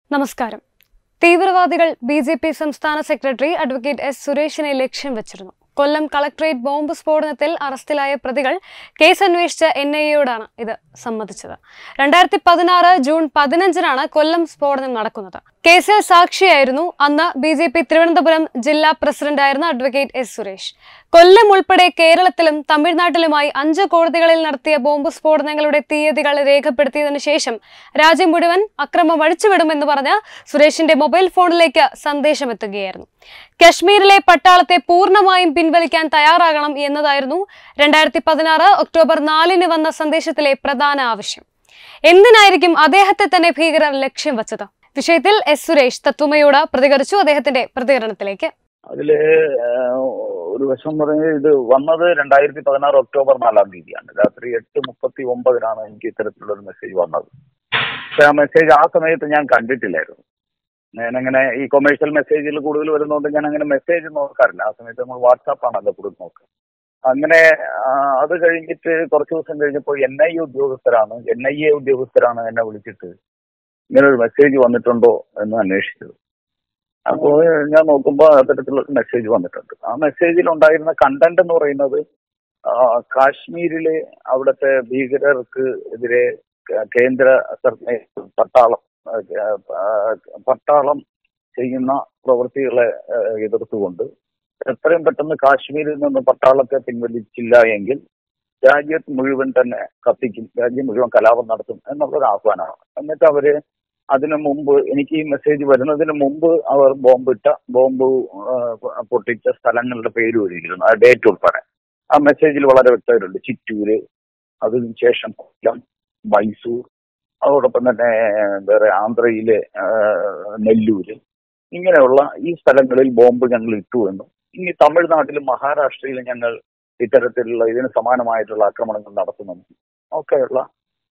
നമസ്കാരം തീവ്രവാദികൾ B J P സംസ്ഥാന സെക്രട്ടറി അഡ്വക്കേറ്റ് എസ് സുരേഷിനെ ലക്ഷ്യം വെച്ചിരുന്നു കൊല്ലം കളക്ടറേറ്റ് ബോംബ് സ്ഫോടനത്തിൽ അറസ്റ്റിലായ പ്രതികൾ കേസ് അന്വേഷിച്ച എൻ ഐ എയോടാണ് ഇത് സമ്മതിച്ചത് രണ്ടായിരത്തി പതിനാറ് ജൂൺ പതിനഞ്ചിനാണ് കൊല്ലം സ്ഫോടനം നടക്കുന്നത് കേസിൽ സാക്ഷിയായിരുന്നു അന്ന് ബി ജെ പി തിരുവനന്തപുരം ജില്ലാ പ്രസിഡന്റായിരുന്ന അഡ്വക്കേറ്റ് എസ് സുരേഷ് കൊല്ലം ഉൾപ്പെടെ കേരളത്തിലും തമിഴ്നാട്ടിലുമായി അഞ്ച് കോടതികളിൽ നടത്തിയ ബോംബ് സ്ഫോടനങ്ങളുടെ തീയതികൾ രേഖപ്പെടുത്തിയതിനു ശേഷം രാജ്യം മുഴുവൻ അക്രമം അഴിച്ചുവിടുമെന്ന് പറഞ്ഞ് സുരേഷിന്റെ മൊബൈൽ ഫോണിലേക്ക് സന്ദേശമെത്തുകയായിരുന്നു കശ്മീരിലെ പട്ടാളത്തെ പൂർണ്ണമായും പിൻവലിക്കാൻ തയ്യാറാകണം എന്നതായിരുന്നു രണ്ടായിരത്തി പതിനാറ് ഒക്ടോബർ നാലിന് വന്ന സന്ദേശത്തിലെ പ്രധാന ആവശ്യം എന്തിനായിരിക്കും അദ്ദേഹത്തെ തന്നെ ഭീകരർ ലക്ഷ്യം വച്ചത് വിഷയത്തിൽ എസ് സുരേഷ് തത്വമയോട് പ്രതികരിച്ചു അദ്ദേഹത്തിന്റെ പ്രതികരണത്തിലേക്ക് അതില് ഏഹ്, ഒരു വശം പറഞ്ഞത് ഇത് വന്നത് രണ്ടായിരത്തി പതിനാറ് ഒക്ടോബർ നാലാം തീയതിയാണ് രാത്രി എട്ട് മുപ്പത്തി ഒമ്പതിനാണ് എനിക്ക് ഇത്തരത്തിലുള്ള ഒരു മെസ്സേജ് വന്നത് പക്ഷെ ആ മെസ്സേജ് ആ സമയത്ത് ഞാൻ കണ്ടിട്ടില്ലായിരുന്നു ഞാനങ്ങനെ ഈ കൊമേഴ്ഷ്യൽ മെസ്സേജിൽ കൂടുതൽ വരുന്നതുകൊണ്ട് ഞാൻ അങ്ങനെ മെസ്സേജ് നോക്കാറില്ല ആ സമയത്ത് നമ്മൾ വാട്സാപ്പ് ആണല്ലോ കൂടുതൽ നോക്കുക അങ്ങനെ ആ, അത് കഴിഞ്ഞിട്ട് കുറച്ച് ദിവസം കഴിഞ്ഞപ്പോൾ എൻ ഐ എ ഉദ്യോഗസ്ഥരാണ് എൻ ഐ എ ഉദ്യോഗസ്ഥരാണ് എന്നെ വിളിച്ചിട്ട് ഇങ്ങനെ ഒരു മെസ്സേജ് വന്നിട്ടുണ്ടോ എന്ന് അന്വേഷിച്ചത് അപ്പോൾ ഞാൻ നോക്കുമ്പോൾ അത്തരത്തിലുള്ള മെസ്സേജ് വന്നിട്ടുണ്ട് ആ മെസ്സേജിൽ ഉണ്ടായിരുന്ന കണ്ടന്റ് എന്ന് പറയുന്നത് ആ, കാശ്മീരിലെ അവിടുത്തെ ഭീകരർക്ക് എതിരെ കേ- കേന്ദ്ര സർക്കാർ പട്ടാളം ആ, ആ, പട്ടാളം ചെയ്യുന്ന പ്രവൃത്തികളെ ആ, എതിർത്തുകൊണ്ട് എത്രയും പെട്ടെന്ന് കാശ്മീരിൽ നിന്ന് പട്ടാളത്തെ പിൻവലിച്ചില്ല എങ്കിൽ രാജ്യത്ത് മുഴുവൻ തന്നെ കത്തിക്കും രാജ്യം മുഴുവൻ കലാപം നടത്തും എന്നുള്ളൊരു ആഹ്വാനമാണ് എന്നിട്ട് അവര് അതിനു മുമ്പ് എനിക്ക് ഈ മെസ്സേജ് വരുന്നതിന് മുമ്പ് അവർ ബോംബിട്ട ബോംബ് ആ, പൊട്ടിച്ച സ്ഥലങ്ങളുടെ പേര് എഴുതിയിരുന്നു ആ ഡേറ്റ് ഉൾപ്പെടെ ആ മെസ്സേജിൽ വളരെ വ്യക്തമായിട്ടുണ്ട് ചിറ്റൂര് അതിനുശേഷം കൊല്ലം മൈസൂർ അതോടൊപ്പം തന്നെ വേറെ ആന്ധ്രയിലെ ആ, നെല്ലൂര് ഇങ്ങനെയുള്ള ഈ സ്ഥലങ്ങളിൽ ബോംബ് ഞങ്ങൾ ഇട്ടു എന്നും ഇനി തമിഴ്നാട്ടിലും മഹാരാഷ്ട്രയിലും ഞങ്ങൾ ഇത്തരത്തിലുള്ള ഇതിന് സമാനമായിട്ടുള്ള ആക്രമണങ്ങൾ നടത്തുമെന്നും ഒക്കെയുള്ള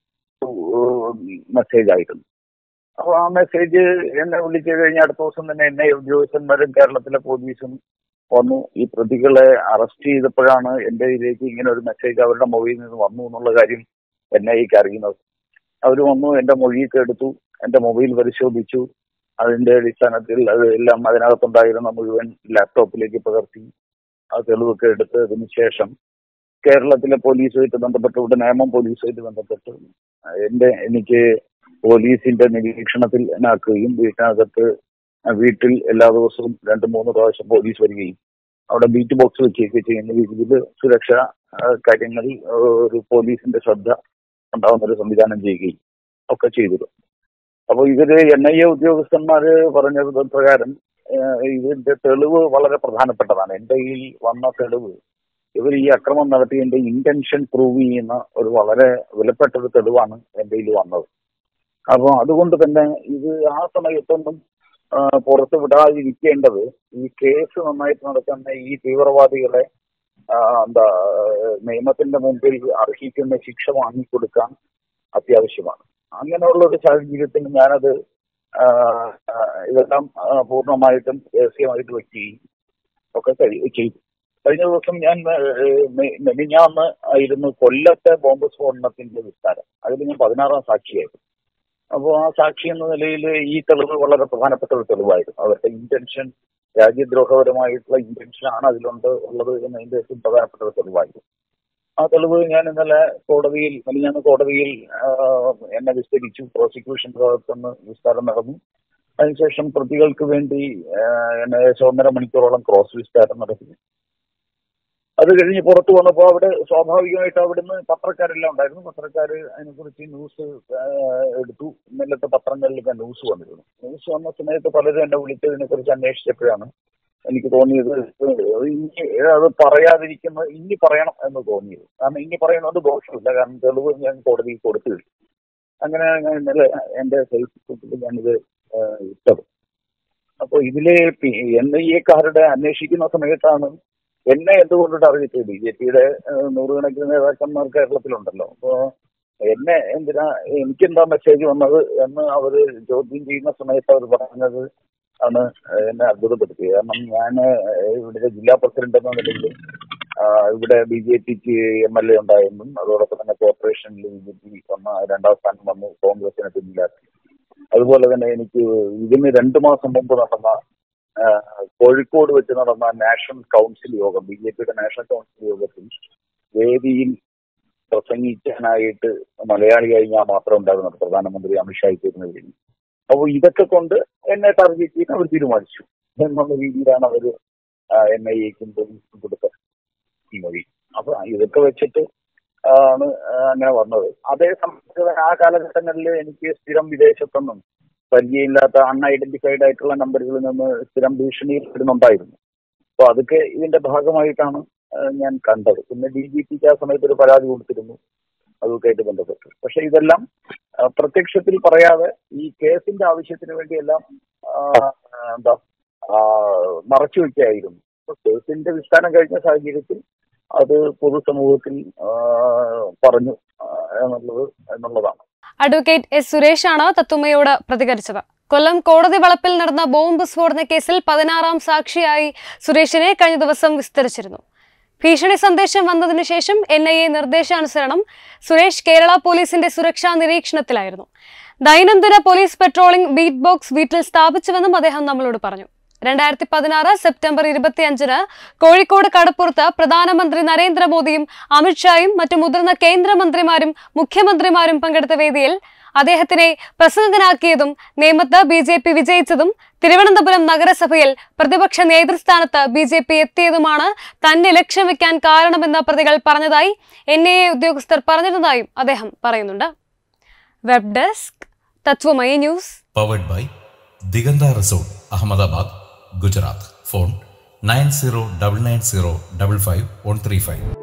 മെസ്സേജ് ആയിരുന്നു അപ്പോൾ ആ മെസ്സേജ് എന്നെ വിളിച്ചു കഴിഞ്ഞ അടുത്ത ദിവസം തന്നെ എന്നെ ഉദ്യോഗസ്ഥന്മാരും കേരളത്തിലെ പോലീസും വന്നു ഈ പ്രതികളെ അറസ്റ്റ് ചെയ്തപ്പോഴാണ് എൻ്റെ ഇതിലേക്ക് ഇങ്ങനെ ഒരു മെസ്സേജ് അവരുടെ മൊഴിയിൽ നിന്ന് വന്നു എന്നുള്ള കാര്യം എൻ ഐക്ക് അറിയുന്നത് അവർ വന്നു എൻ്റെ മൊഴിയൊക്കെ എടുത്തു എൻ്റെ മൊബൈൽ പരിശോധിച്ചു അതിന്റെ അടിസ്ഥാനത്തിൽ അത് എല്ലാം അതിനകത്തുണ്ടായിരുന്ന മുഴുവൻ ലാപ്ടോപ്പിലേക്ക് പകർത്തി ആ തെളിവൊക്കെ എടുത്തതിന് ശേഷം കേരളത്തിലെ പോലീസുമായിട്ട് ബന്ധപ്പെട്ട് ഇവിടെ നിയമം പോലീസുമായിട്ട് ബന്ധപ്പെട്ട് എന്റെ എനിക്ക് പോലീസിന്റെ നിരീക്ഷണത്തിൽ ആക്കുകയും വീട്ടിനകത്ത് വീട്ടിൽ എല്ലാ ദിവസവും രണ്ട് മൂന്ന് പ്രാവശ്യം പോലീസ് വരികയും അവിടെ ബീറ്റ് ബോക്സ് വെക്കുകയൊക്കെ ചെയ്യുന്ന രീതിയിൽ സുരക്ഷാ ആ, കാര്യങ്ങളിൽ ആ, ഒരു പോലീസിന്റെ ശ്രദ്ധ ഉണ്ടാവുന്ന ഒരു സംവിധാനം ചെയ്യുകയും ഒക്കെ ചെയ്തിരുന്നു അപ്പോൾ ഇവര് എൻ ഐ എ ഉദ്യോഗസ്ഥന്മാര് പറഞ്ഞത് പ്രകാരം ഏഹ്, ഇതിന്റെ തെളിവ് വളരെ പ്രധാനപ്പെട്ടതാണ് എന്റെ കയ്യിൽ വന്ന തെളിവ് ഇവർ ഈ അക്രമം നടത്തിയതിന്റെ ഇന്റൻഷൻ പ്രൂവ് ചെയ്യുന്ന ഒരു വളരെ വിലപ്പെട്ട ഒരു തെളിവാണ് എന്റെ കയ്യിൽ വന്നത് അപ്പോൾ അതുകൊണ്ട് തന്നെ ഇത് ആ സമയത്തൊന്നും ആ, പുറത്ത് വിടാതിരിക്കേണ്ടത് ഈ കേസ് നന്നായിട്ട് നടക്കുന്ന ഈ തീവ്രവാദികളെ ആ, എന്താ നിയമത്തിന്റെ മുമ്പിൽ അർഹിക്കുന്ന ശിക്ഷ വാങ്ങിക്കൊടുക്കാൻ അത്യാവശ്യമാണ് അങ്ങനെയുള്ള ഒരു സാഹചര്യത്തിൽ ഞാനത് ആ, ആ, ഇതെല്ലാം ആ, പൂർണ്ണമായിട്ടും രഹസ്യമായിട്ട് വെക്കുകയും ഒക്കെ കഴി- ചെയ്തു കഴിഞ്ഞ ദിവസം ഞാൻ ഏഹ്, മെ- മെനിഞ്ഞാന്ന് ആയിരുന്നു കൊല്ലത്തെ ബോംബ് സ്ഫോടനത്തിന്റെ വിസ്താരം അതിൽ ഞാൻ പതിനാറാം സാക്ഷിയായിരുന്നു അപ്പോൾ ആ സാക്ഷി എന്ന നിലയിൽ ഈ തെളിവ് വളരെ പ്രധാനപ്പെട്ട ഒരു തെളിവായിരുന്നു അവരുടെ ഇന്റൻഷൻ രാജ്യദ്രോഹപരമായിട്ടുള്ള ഇന്റൻഷൻ ആണ് അതിലുണ്ട് ഉള്ളത് എന്നതിന്റെ ഏറ്റവും പ്രധാനപ്പെട്ട ഒരു തെളിവായിരുന്നു ആ തെളിവ് ഞാൻ ഇന്നലെ കോടതിയിൽ മെനിഞ്ഞാന്ന് കോടതിയിൽ ആ, എന്നെ വിസ്തരിച്ചു പ്രോസിക്യൂഷൻ ഭാഗത്തുനിന്ന് വിസ്താരം നടന്നു അതിനുശേഷം പ്രതികൾക്ക് വേണ്ടി ആ, എന്നെ ഏകദേശം ഒന്നര മണിക്കൂറോളം ക്രോസ് വിസ്താരം നടത്തി അത് കഴിഞ്ഞ് പുറത്തു വന്നപ്പോൾ അവിടെ സ്വാഭാവികമായിട്ട് അവിടുന്ന് പത്രക്കാരെല്ലാം ഉണ്ടായിരുന്നു പത്രക്കാർ അതിനെക്കുറിച്ച് ന്യൂസ് ആ, എടുത്തു ഇന്നലത്തെ പത്രങ്ങളിലൊക്കെ ന്യൂസ് വന്നിരുന്നു ന്യൂസ് വന്ന സമയത്ത് പലരും എന്നെ വിളിച്ചതിനെ കുറിച്ച് അന്വേഷിച്ചപ്പോഴാണ് എനിക്ക് തോന്നിയത് ഇനി അത് പറയാതിരിക്കുന്ന ഇനി പറയണം എന്ന് തോന്നിയത് കാരണം ഇനി പറയുന്നത് ദോഷമില്ല കാരണം തെളിവ് ഞാൻ കോടതിയിൽ കൊടുത്തു കഴിഞ്ഞു അങ്ങനെ ഞാൻ ഇന്നലെ എന്റെ ഫേസ്ബുക്കിൽ ഞാനിത് ആ, ഇട്ടത് അപ്പോൾ ഇതിലെ എൻ ഐ എക്കാരുടെ അന്വേഷിക്കുന്ന സമയത്താണ് എന്നെ എന്തുകൊണ്ടിട്ട് അറിയിച്ചത് ബി ജെ പിയുടെ നൂറുകണക്കിന് നേതാക്കന്മാർ കേരളത്തിലുണ്ടല്ലോ അപ്പോ എന്നെ എന്തിനാ എനിക്കെന്താ മെസ്സേജ് വന്നത് എന്ന് അവര് ചോദ്യം ചെയ്യുന്ന സമയത്ത് അവർ പറഞ്ഞത് ആണ് എന്നെ അത്ഭുതപ്പെടുത്തിയത് കാരണം ഞാൻ ഇവിടുത്തെ ജില്ലാ പ്രസിഡന്റ് എന്ന നിലയിൽ ആ, ഇവിടെ ബി ജെ പിക്ക് എം എൽ എ ഉണ്ടായെന്നും അതോടൊപ്പം തന്നെ കോർപ്പറേഷനിൽ ബി ജെ പി വന്ന രണ്ടാം സ്ഥാനം വന്നു കോൺഗ്രസിനെ പിന്നിലാക്കി അതുപോലെ തന്നെ എനിക്ക് ഇതിന് രണ്ടു മാസം മുമ്പ് നടന്ന ആ, കോഴിക്കോട് വെച്ച് നടന്ന നാഷണൽ കൗൺസിൽ യോഗം ബി ജെ പിയുടെ നാഷണൽ കൗൺസിൽ യോഗത്തിൽ വേദിയിൽ പ്രസംഗിക്കാനായിട്ട് മലയാളിയായി ഞാൻ മാത്രം ഉണ്ടാകുന്നത് പ്രധാനമന്ത്രി അമിത്ഷാ ചേരുന്ന വേദി അപ്പോൾ ഇതൊക്കെ കൊണ്ട് എന്നെ ടാർഗറ്റ് ചെയ്യാൻ അവർ തീരുമാനിച്ചു എന്നുള്ള രീതിയിലാണ് അവർ എൻ ഐ എക്കും പോലീസും കൊടുത്ത ഈ മൊഴി അപ്പൊ ഇതൊക്കെ വെച്ചിട്ട് ആണ് അങ്ങനെ വന്നത് അതേ സംബന്ധിച്ച് ആ കാലഘട്ടങ്ങളിൽ എനിക്ക് സ്ഥിരം വിദേശത്തൊന്നും പരിചയമില്ലാത്ത അൺഐഡന്റിഫൈഡ് ആയിട്ടുള്ള നമ്പറുകളിൽ നിന്ന് സ്ഥിരം ഭീഷണിയിൽ ഇടുന്നുണ്ടായിരുന്നു അപ്പൊ അതൊക്കെ ഇതിന്റെ ഭാഗമായിട്ടാണ് ആ, ഞാൻ കണ്ടത് പിന്നെ ഡി ജി പിക്ക് ആ സമയത്ത് ഒരു പരാതി കൊടുത്തിരുന്നു അതൊക്കെ ആയിട്ട് ബന്ധപ്പെട്ട് പക്ഷെ ഇതെല്ലാം ആ, പ്രത്യക്ഷത്തിൽ പറയാതെ ഈ കേസിന്റെ ആവശ്യത്തിന് വേണ്ടിയെല്ലാം ആ, എന്താ ആ, മറച്ചു വെക്കുകയായിരുന്നു അപ്പൊ കേസിന്റെ വിസ്താരം കഴിഞ്ഞ സാഹചര്യത്തിൽ അത് പൊതുസമൂഹത്തിൽ ആ, പറഞ്ഞു ആ, എന്നുള്ളത് എന്നുള്ളതാണ് അഡ്വക്കേറ്റ് എസ് സുരേഷാണ് തത്തുമ്മയോട് പ്രതികരിച്ചത് കൊല്ലം കോടതി വളപ്പിൽ നടന്ന ബോംബ് സ്ഫോടന കേസിൽ പതിനാറാം സാക്ഷിയായി സുരേഷിനെ കഴിഞ്ഞ ദിവസം വിസ്തരിച്ചിരുന്നു ഭീഷണി സന്ദേശം വന്നതിനു ശേഷം എൻ ഐ എ നിർദ്ദേശാനുസരണം സുരേഷ് കേരള പോലീസിന്റെ സുരക്ഷാ നിരീക്ഷണത്തിലായിരുന്നു ദൈനംദിന പോലീസ് പെട്രോളിംഗ് ബീറ്റ് ബോക്സ് വീട്ടിൽ സ്ഥാപിച്ചുവെന്നും അദ്ദേഹം നമ്മളോട് പറഞ്ഞു രണ്ടായിരത്തി പതിനാറ് സെപ്റ്റംബർ ഇരുപത്തിയഞ്ചിന് കോഴിക്കോട് കടപ്പുറത്ത് പ്രധാനമന്ത്രി നരേന്ദ്രമോദിയും അമിത്ഷായും മറ്റു മുതിർന്ന കേന്ദ്രമന്ത്രിമാരും മുഖ്യമന്ത്രിമാരും പങ്കെടുത്ത വേദിയിൽ അദ്ദേഹത്തിനെ പ്രസംഗകനാക്കിയതും നേമത്ത് ബി ജെ പി വിജയിച്ചതും തിരുവനന്തപുരം നഗരസഭയിൽ പ്രതിപക്ഷ നേതൃസ്ഥാനത്ത് ബി ജെ പി എത്തിയതുമാണ് തന്നെ ലക്ഷ്യം വെക്കാൻ കാരണമെന്ന് പ്രതികൾ പറഞ്ഞതായി എൻ ഐ എ ഉദ്യോഗസ്ഥർ പറഞ്ഞിരുന്നതായും അദ്ദേഹം പറയുന്നുണ്ട് web desk Tatwamayi news powered by Digantha resort Ahmedabad Gujarat phone nine zero double nine zero double five one three five